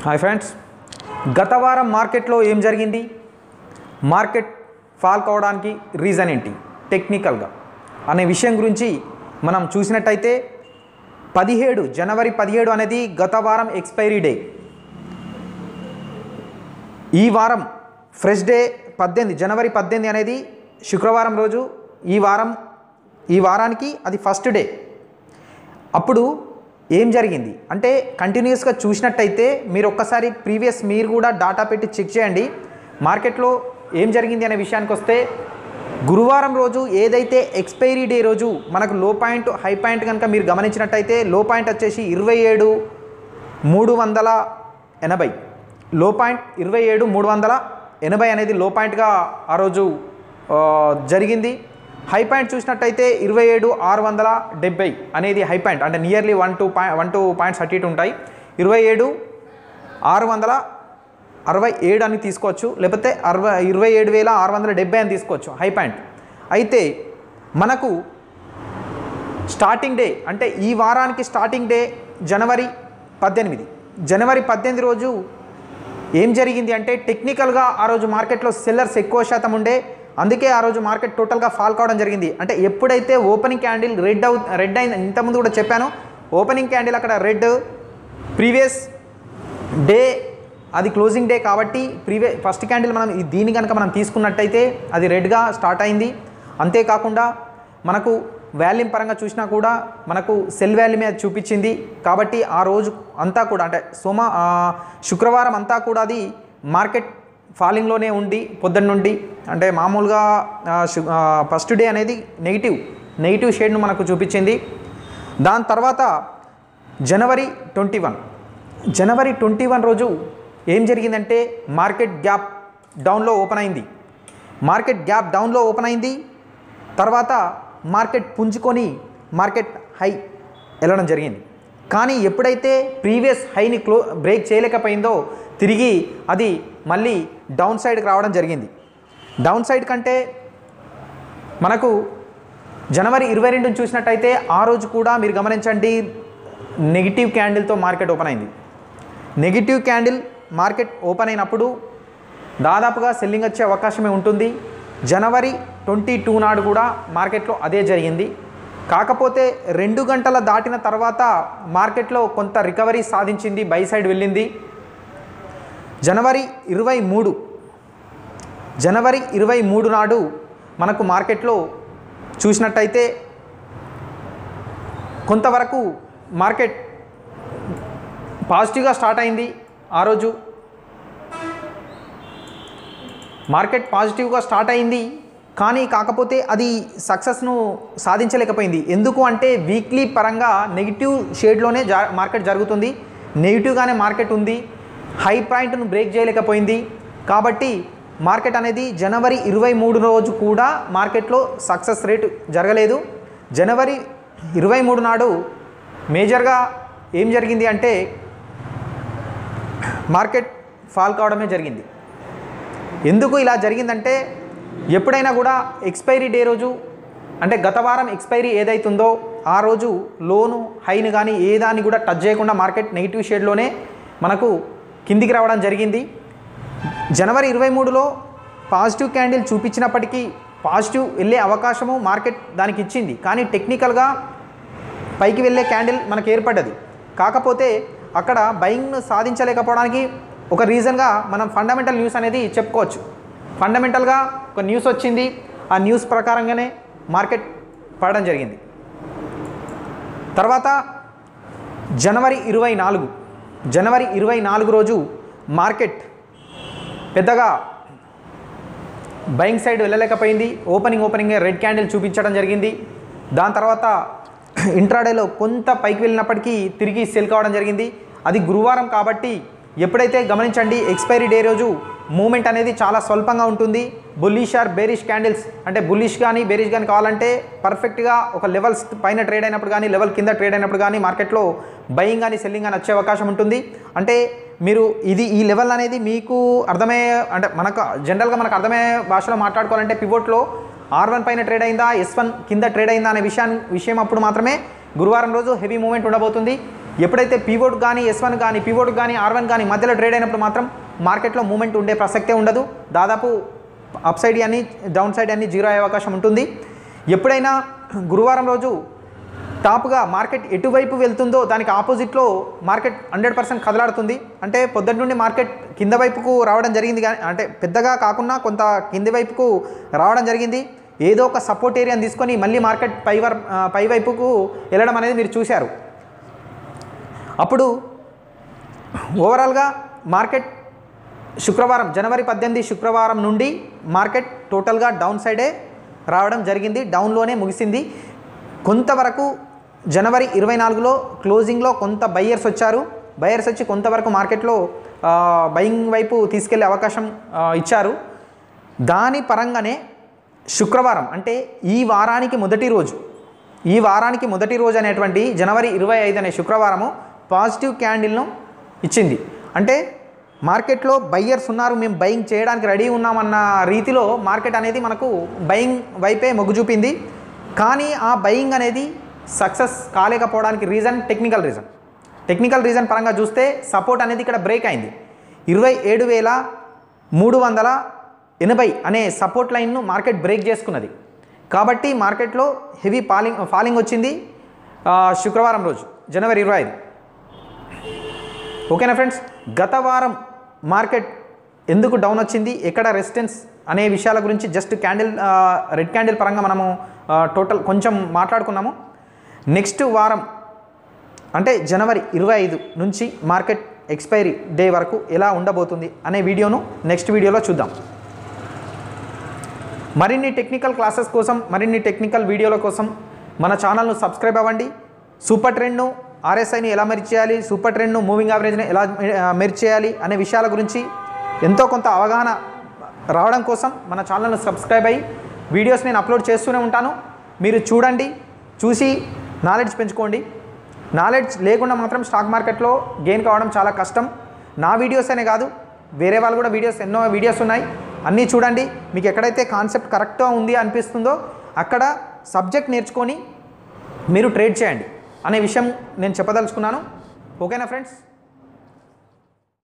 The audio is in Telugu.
హాయ్ ఫ్రెండ్స్ గత వారం మార్కెట్లో ఏం జరిగింది మార్కెట్ ఫాల్ కావడానికి రీజన్ ఏంటి టెక్నికల్గా అనే విషయం గురించి మనం చూసినట్టయితే పదిహేడు జనవరి పదిహేడు అనేది గత వారం ఎక్స్పైరీ డే ఈ వారం ఫ్రెష్ డే పద్దెనిమిది జనవరి పద్దెనిమిది అనేది శుక్రవారం రోజు ఈ వారం ఈ వారానికి అది ఫస్ట్ డే అప్పుడు ఏం జరిగింది అంటే కంటిన్యూస్గా చూసినట్టయితే మీరు ఒక్కసారి ప్రీవియస్ మీరు కూడా డాటా పెట్టి చెక్ చేయండి మార్కెట్లో ఏం జరిగింది అనే విషయానికి వస్తే గురువారం రోజు ఏదైతే ఎక్స్పైరీ డే రోజు మనకు లో పాయింట్ హై పాయింట్ కనుక మీరు గమనించినట్టయితే లో పాయింట్ వచ్చేసి ఇరవై ఏడు మూడు వందల ఎనభై లో పాయింట్ ఇరవై ఏడు మూడు వందల ఎనభై అనేది లో పాయింట్గా ఆ రోజు ఆ, జరిగింది హై పాయింట్ చూసినట్టయితే ఇరవై ఏడు ఆరు వందల డెబ్బై అనేది హై పాయింట్ అంటే nearly one two point one two points అటు ఇటు ఉంటాయి ఇరవై ఏడు ఆరు వందల అరవై ఏడు అని తీసుకోవచ్చు లేకపోతే అరవై ఇరవై ఏడు వేల ఆరు వందల డెబ్బై అని తీసుకోవచ్చు హై పాయింట్ అయితే మనకు స్టార్టింగ్ డే అంటే ఈ వారానికి స్టార్టింగ్ డే జనవరి పద్దెనిమిది జనవరి పద్దెనిమిది రోజు ఏం జరిగింది అంటే టెక్నికల్గా ఆ రోజు మార్కెట్లో సెల్లర్స్ ఎక్కువ శాతం ఉండే అందుకే ఆ రోజు మార్కెట్ టోటల్గా ఫాల్ కావడం జరిగింది అంటే ఎప్పుడైతే ఓపెనింగ్ క్యాండిల్ రెడ్ అవు రెడ్ అయింది ఇంతకుముందు కూడా చెప్పాను ఓపెనింగ్ క్యాండిల్ అక్కడ రెడ్ ప్రీవియస్ డే అది క్లోజింగ్ డే కాబట్టి ప్రీవియ ఫస్ట్ క్యాండిల్ మనం ఈ- దీన్ని కనుక మనం తీసుకున్నట్టయితే అది రెడ్గా స్టార్ట్ అయింది అంతేకాకుండా మనకు వాల్యూమ్ పరంగా చూసినా కూడా మనకు సెల్ వాల్యూమే అది చూపించింది కాబట్టి ఆ రోజు అంతా కూడా అంటే సోమ ఆ, శుక్రవారం అంతా కూడా అది మార్కెట్ ఫాలింగ్లోనే ఉండి పొద్దున్న నుండి అంటే మామూలుగా ఆ, శు- ఆ, ఫస్ట్ డే అనేది నెగిటివ్ నెగిటివ్ షేడ్ను మనకు చూపించింది దాని తర్వాత జనవరి ట్వంటీ వన్ జనవరి ట్వంటీ వన్ రోజు ఏం జరిగిందంటే మార్కెట్ గ్యాప్ డౌన్లో ఓపెన్ అయింది మార్కెట్ గ్యాప్ డౌన్లో ఓపెన్ అయింది తర్వాత మార్కెట్ పుంజుకొని మార్కెట్ హై వెళ్ళడం జరిగింది కానీ ఎప్పుడైతే ప్రీవియస్ హైని క్లో బ్రేక్ చేయలేకపోయిందో తిరిగి అది మళ్ళీ డౌన్ సైడ్కి రావడం జరిగింది డౌన్ సైడ్ కంటే మనకు జనవరి ఇరవై రెండుని చూసినట్టయితే ఆ రోజు కూడా మీరు గమనించండి నెగిటివ్ క్యాండిల్తో మార్కెట్ ఓపెన్ అయింది నెగిటివ్ క్యాండిల్ మార్కెట్ ఓపెన్ అయినప్పుడు దాదాపుగా సెల్లింగ్ వచ్చే అవకాశమే ఉంటుంది జనవరి ట్వంటీ టూ నాడు కూడా మార్కెట్లో అదే జరిగింది కాకపోతే రెండు గంటల దాటిన తర్వాత మార్కెట్లో కొంత రికవరీ సాధించింది బై సైడ్ వెళ్ళింది జనవరి ఇరవై మూడు జనవరి ఇరవై మూడు నాడు మనకు మార్కెట్లో చూసినట్టయితే కొంతవరకు మార్కెట్ పాజిటివ్గా స్టార్ట్ అయింది ఆ రోజు మార్కెట్ పాజిటివ్గా స్టార్ట్ అయింది కానీ కాకపోతే అది సక్సెస్ను సాధించలేకపోయింది ఎందుకు అంటే వీక్లీ పరంగా నెగిటివ్ షేడ్లోనే జా మార్కెట్ జరుగుతుంది నెగిటివ్గానే మార్కెట్ ఉంది హై పాయింట్ను బ్రేక్ చేయలేకపోయింది కాబట్టి మార్కెట్ అనేది జనవరి ఇరవై మూడు రోజు కూడా మార్కెట్లో సక్సెస్ రేటు జరగలేదు జనవరి ఇరవై మూడు నాడు మేజర్గా ఏం జరిగింది అంటే మార్కెట్ ఫాల్ కావడమే జరిగింది ఎందుకు ఇలా జరిగిందంటే ఎప్పుడైనా కూడా ఎక్స్పైరీ డే రోజు అంటే గత వారం ఎక్స్పైరీ ఏదైతుందో ఆ రోజు లోను హైని కానీ ఏ దాన్ని కూడా టచ్ చేయకుండా మార్కెట్ నెగిటివ్ షేడ్లోనే మనకు కిందికి రావడం జరిగింది జనవరి ఇరవై మూడులో పాజిటివ్ క్యాండిల్ చూపించినప్పటికీ పాజిటివ్ వెళ్ళే అవకాశము మార్కెట్ దానికి ఇచ్చింది కానీ టెక్నికల్గా పైకి వెళ్ళే క్యాండిల్ మనకు ఏర్పడ్డది కాకపోతే అక్కడ బయింగ్ను సాధించలేకపోవడానికి ఒక రీజన్గా మనం ఫండమెంటల్ న్యూస్ అనేది చెప్పుకోవచ్చు ఫండమెంటల్గా ఒక న్యూస్ వచ్చింది ఆ న్యూస్ ప్రకారంగానే మార్కెట్ పడడం జరిగింది తర్వాత జనవరి ఇరవై నాలుగు జనవరి ఇరవై నాలుగు రోజు మార్కెట్ పెద్దగా బయింగ్ సైడ్ వెళ్ళలేకపోయింది ఓపెనింగ్ ఓపెనింగ్ రెడ్ క్యాండిల్ చూపించడం జరిగింది దాని తర్వాత ఇంట్రాడేలో కొంత పైకి వెళ్ళినప్పటికీ తిరిగి సెల్ కావడం జరిగింది అది గురువారం కాబట్టి ఎప్పుడైతే గమనించండి ఎక్స్పైరీ డే రోజు మూమెంట్ అనేది చాలా స్వల్పంగా ఉంటుంది బుల్లిష్ ఆర్ బేరిష్ క్యాండిల్స్ అంటే బుల్లిష్ కానీ బేరిష్ కానీ కావాలంటే పర్ఫెక్ట్గా ఒక లెవెల్స్ పైన ట్రేడ్ అయినప్పుడు కానీ లెవెల్ కింద ట్రేడ్ అయినప్పుడు కానీ మార్కెట్లో బయింగ్ కానీ సెల్లింగ్ కానీ వచ్చే అవకాశం ఉంటుంది అంటే మీరు ఇది ఈ లెవెల్ అనేది మీకు అర్థమయ్యే అంటే మనకు జనరల్గా మనకు అర్థమయ్యే భాషలో మాట్లాడుకోవాలంటే పివోట్లో ఆర్ వన్ పైన ట్రేడ్ అయిందా ఎస్ వన్ కింద ట్రేడ్ అయిందా అనే విషయాన్ని విషయం అప్పుడు మాత్రమే గురువారం రోజు హెవీ మూమెంట్ ఉండబోతుంది ఎప్పుడైతే పీవోట్ కానీ ఎస్ వన్ కానీ పీవోట్ కానీ ఆర్ వన్ కానీ మధ్యలో ట్రేడ్ అయినప్పుడు మాత్రం మార్కెట్లో మూమెంట్ ఉండే ప్రసక్తే ఉండదు దాదాపు అప్ సైడ్ అని డౌన్ సైడ్ అని జీరో అయ్యే అవకాశం ఉంటుంది ఎప్పుడైనా గురువారం రోజు టాప్గా మార్కెట్ ఎటువైపు వెళ్తుందో దానికి ఆపోజిట్లో మార్కెట్ హండ్రెడ్ పర్సెంట్ కదలాడుతుంది అంటే పొద్దున్న నుండి మార్కెట్ కింద వైపుకు రావడం జరిగింది కానీ అంటే పెద్దగా కాకుండా కొంత కింది వైపుకు రావడం జరిగింది ఏదో ఒక సపోర్ట్ ఏరియాని తీసుకొని మళ్ళీ మార్కెట్ పై వర్ ఆ, పై వైపుకు వెళ్ళడం అనేది మీరు చూశారు అప్పుడు ఓవరాల్గా మార్కెట్ శుక్రవారం జనవరి పద్దెనిమిది శుక్రవారం నుండి మార్కెట్ టోటల్గా డౌన్ సైడే రావడం జరిగింది డౌన్లోనే ముగిసింది కొంతవరకు జనవరి ఇరవై నాలుగులో క్లోజింగ్లో కొంత బయ్యర్స్ వచ్చారు బయ్యర్స్ వచ్చి కొంతవరకు మార్కెట్లో బయింగ్ వైపు తీసుకెళ్లే అవకాశం ఆ, ఇచ్చారు దాని పరంగానే శుక్రవారం అంటే ఈ వారానికి మొదటి రోజు ఈ వారానికి మొదటి రోజు అనేటువంటి జనవరి ఇరవై ఐదు అనే శుక్రవారము పాజిటివ్ క్యాండిల్ను ఇచ్చింది అంటే మార్కెట్లో బయ్యర్స్ ఉన్నారు మేము బయింగ్ చేయడానికి రెడీ ఉన్నామన్న రీతిలో మార్కెట్ అనేది మనకు బయింగ్ వైపే మొగ్గు చూపింది కానీ ఆ బయింగ్ అనేది సక్సెస్ కాలేకపోవడానికి reason technical reason technical reason పరంగా చూస్తే సపోర్ట్ అనేది ఇక్కడ బ్రేక్ అయింది ఇరవై ఏడు వేల మూడు వందల ఎనభై అనే సపోర్ట్ లైన్ను మార్కెట్ బ్రేక్ చేసుకున్నది కాబట్టి మార్కెట్లో హెవీ ఫాలింగ్ ఫాలింగ్ వచ్చింది ఆ, శుక్రవారం రోజు జనవరి ఇరవై ఐదు ఓకేనా ఫ్రెండ్స్ గత వారం మార్కెట్ ఎందుకు డౌన్ వచ్చింది ఎక్కడ రెసిస్టెన్స్ అనే విషయాల గురించి జస్ట్ క్యాండిల్ రెడ్ క్యాండిల్ పరంగా మనము టోటల్ కొంచెం మాట్లాడుకున్నాము నెక్స్ట్ వారం అంటే జనవరి ఇరవై ఐదు నుంచి మార్కెట్ ఎక్స్పైరీ డే వరకు ఎలా ఉండబోతుంది అనే వీడియోను నెక్స్ట్ వీడియోలో చూద్దాం మరిన్ని టెక్నికల్ క్లాసెస్ కోసం మరిన్ని టెక్నికల్ వీడియోల కోసం మన ఛానల్ను సబ్స్క్రైబ్ అవ్వండి సూపర్ ట్రెండ్ను ఆర్ఎస్ఐని ఎలా మెర్చ్ చేయాలి సూపర్ ట్రెండ్ను మూవింగ్ యావరేజ్ని ఎలా ఆ, మెర్చ్ చేయాలి అనే విషయాల గురించి ఎంతో కొంత అవగాహన రావడం కోసం మన ఛానల్ను సబ్స్క్రైబ్ అయ్యి వీడియోస్ నేను అప్లోడ్ చేస్తూనే ఉంటాను మీరు చూడండి చూసి నాలెడ్జ్ పెంచుకోండి నాలెడ్జ్ లేకుండా మాత్రం స్టాక్ మార్కెట్లో గెయిన్ కావడం చాలా కష్టం నా వీడియోస్ అనే కాదు వేరే వాళ్ళు కూడా వీడియోస్ ఎన్నో వీడియోస్ ఉన్నాయి అన్నీ చూడండి మీకు ఎక్కడైతే కాన్సెప్ట్ కరెక్ట్గా ఉంది అనిపిస్తుందో అక్కడ సబ్జెక్ట్ నేర్చుకొని మీరు ట్రేడ్ చేయండి అనే విషయం నేను చెప్పదలుచుకున్నాను ఓకేనా ఫ్రెండ్స్